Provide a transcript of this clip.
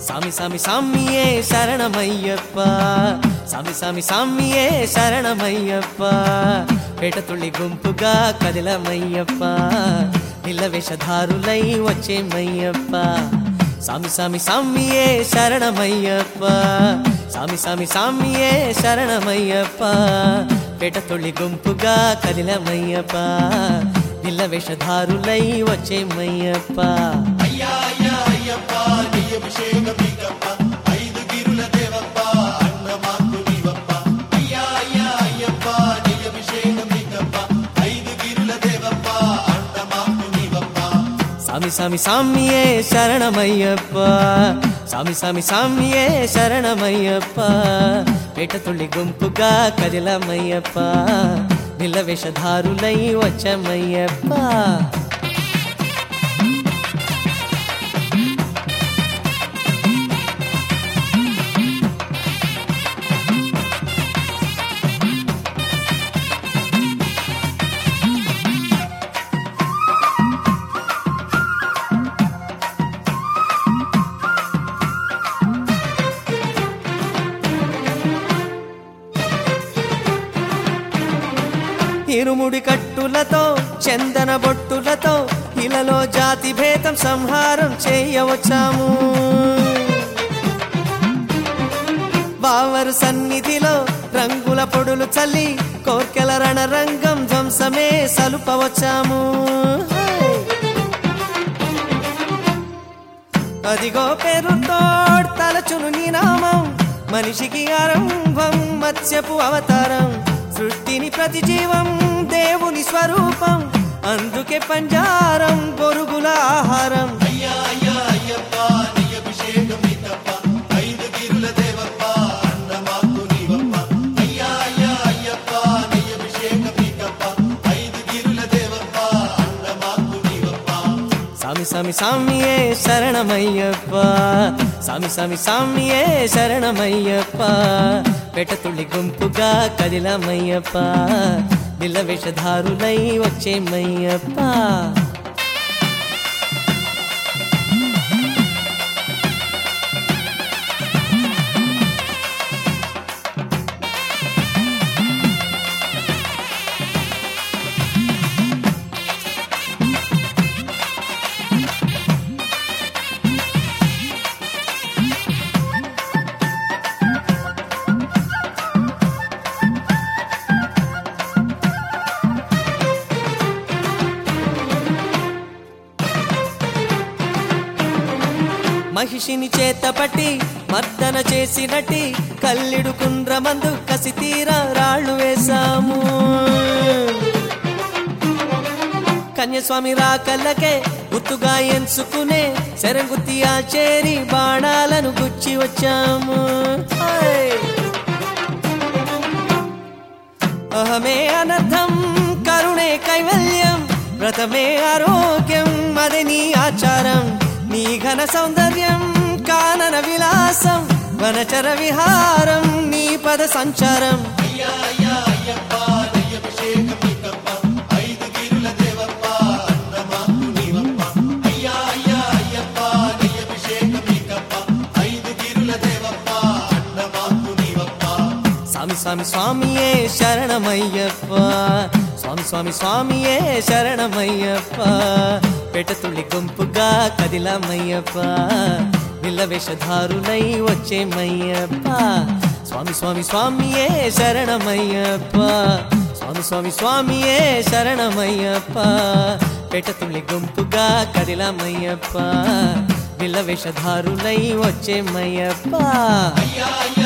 சாமி சாமி சாமியே சரணமையப்பா సామి సామి సామియే శరణమయ్యప్ప పేట తుళ్ళి గుంపుగా కదిలమయ్యప్ప నిల్ల వేషధారులై వచ్చేమయ్యప్ప సామి సామి సామియే శరణమయ్యప్ప సామి సామి సామియే శరణమయ్యప్ప పేట తుళ్ళి గుంపుగా కదిలమయ్యప్ప నిల్ల వేషధారులై వచ్చేమయ్యప్ప అయ్యా అయ్యా అయ్యప్ప నీ అభిషేకమికప్ప ఐదు గిరుల దేవప్ప అన్న మాకు నీవప్ప అయ్యా అయ్యా అయ్యప్ప నీ అభిషేకమికప్ప ఐదు గిరుల దేవప్ప అన్న మాకు నీవప్ప సామి సామి సామియే శరణమయ్యప్ప సామి సామి సామియే శరణమయ్యప్ప పేట తుళ్ళి గుంపుగా కదిలమయ్యప్ప నిల్ల వేషధారులై వచ్చమయ్యప్ప ఇరుముడి కట్టులతో చందన బొట్టులతో ఇలలో జాతి భేదం సంహారం చేయవచ్చాము బావరు సన్నిధిలో రంగుల పొడులు చల్లి కోర్కెల రణరంగం ధ్వంసమే సలుపవచ్చాము అదిగో పేరుతో తలచును నీ నామం మనిషికి ఆరంభం మత్స్యపు అవతారం సృష్టిని ప్రతి జీవం దేవుని స్వరూపం అందుకే పంజారం పొరుగుల ఆహారం అయ్యా అయ్యా అయ్యప్ప నీ అభిషేకమికప్ప ఐదు గిరుల దేవప్ప అన్న మాకు నీవప్ప అయ్యా అయ్యా అయ్యప్ప నీ అభిషేకమికప్ప ఐదు గిరుల దేవప్ప అన్న మాకు నీవప్ప సామి సామి సామియే శరణమయ్యప్ప సామి సామి సామియే శరణమయ్యప్ప పెట తుళ్ళి గుంపుగా కదిలమయ్యప్ప నిల్ల వేషధారులై వచ్చేమయ్యప్ప మహిషిని చేతపట్టి మర్దన చేసినట్టి కల్లిడు కుండ్రమందు కసి తీర రాళ్ళు వేశాము కన్యస్వామి రాకల్లకే గుర్తుగా ఎంచుకునే శరంగుత్తి చేరి బాణాలను గుచ్చి వచ్చాము హాయ్. అహమే అనర్థం కరుణే కైవల్యం వ్రతమే ఆరోగ్యం అదే నీ ఆచారం నీ ఘన సౌందర్యం కానన విలాసం వనచర విహారం నీ పద సంచారం అయ్యా అయ్యా అయ్యప్ప నీ అభిషేకమికప్ప ఐదు గిరుల దేవప్ప అన్న మాకు నీవప్ప అయ్యా అయ్యా అయ్యప్ప నీ అభిషేకమికప్ప ఐదు గిరుల దేవప్ప అన్న మాకు నీవప్ప స్వామి స్వామి స్వామియే శరణమయ్యప్ప స్వామి స్వామి స్వామియే శరణమయ్యప్ప పెట తుళ్ళి గుంపుగా కదిలమయ్యప్ప నిల్ల వేషధారులై వచ్చేమయ్యప్ప స్వామి స్వామి స్వామియే శరణమయ్యప్ప స్వామి స్వామి స్వామియే శరణమయ్యప్ప పెట తుళ్ళి గుంపుగా కదిలమయ్యప్ప నిల్ల వేషధారులై వచ్చేమయ్యప్ప అయ్యా అయ్యా